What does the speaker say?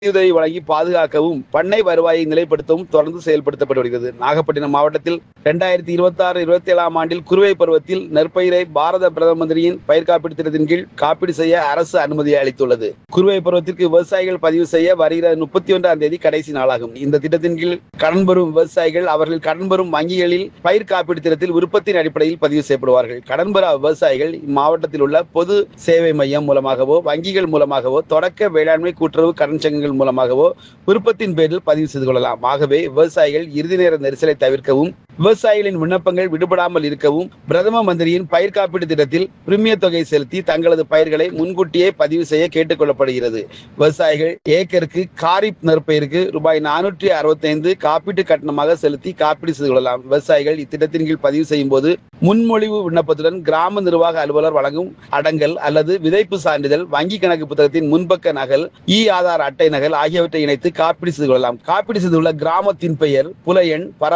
நிதியுதவி வழங்கி பாதுகாக்கவும் பண்ணை வருவாயை நிலைப்படுத்தவும் தொடர்ந்து செயல்படுத்தப்பட்டு வருகிறது நாகப்பட்டினம் மாவட்டத்தில் இரண்டாயிரத்தி இருபத்தி ஆறு இருபத்தி ஏழாம் ஆண்டில் குறுவை பருவத்தில் நெற்பயிரை பாரத பிரதம மந்திரியின் பயிர் காப்பீடு திட்டத்தின் கீழ் காப்பீடு செய்ய அரசு அனுமதி அளித்துள்ளது குறுவை பருவத்திற்கு விவசாயிகள் பதிவு செய்ய வருகிற முப்பத்தி ஒன்றாம் தேதி கடைசி நாளாகும் இந்த திட்டத்தின் கீழ் கடன் பெறும் விவசாயிகள் அவர்கள் கடன் பெறும் வங்கிகளில் பயிர் காப்பீடு திட்டத்தில் விருப்பத்தின் அடிப்படையில் பதிவு செய்யப்படுவார்கள் கடன் பெற விவசாயிகள் இம்மாவட்டத்தில் உள்ள பொது சேவை மையம் மூலமாகவோ வங்கிகள் மூலமாகவோ தொடக்க வேளாண்மை கூட்டுறவு கடன் சங்கங்கள் மூலமாகவோ விருப்பத்தின் பேரில் பதிவு செய்து கொள்ளலாம் ஆகவே விவசாயிகள் இறுதி நேர நெரிசலை தவிர்க்கவும் விவசாயிகளின் விண்ணப்பங்கள் விடுபடாமல் இருக்கவும் பிரதம மந்திரியின் பயிர் காப்பீடு திட்டத்தில் பிரிமிய தொகை செலுத்தி தங்களது பயிர்களை முன்கூட்டியே பதிவு செய்ய கேட்டுக் கொள்ளப்படுகிறது விவசாயிகள் ஏக்கருக்கு காரிப் நெற்பயிருக்கு ரூபாய் நானூற்றி அறுபத்தைந்து காப்பீட்டு கட்டணமாக செலுத்தி காப்பீடு செய்து கொள்ளலாம் விவசாயிகள் இத்திட்டத்தின் கீழ் பதிவு செய்யும் போது முன்மொழிவு விண்ணப்பத்துடன் கிராம நிர்வாக அலுவலர் வழங்கும் அடங்கல் அல்லது விதைப்பு சான்றிதழ் வங்கி கணக்கு புத்தகத்தின் முன்பக்க நகல் இ ஆதார் அட்டை நகல் ஆகியவற்றை இணைத்து காப்பீடு செய்து கொள்ளலாம் காப்பீடு செய்துள்ள கிராமத்தின் பெயர் புல எண் பர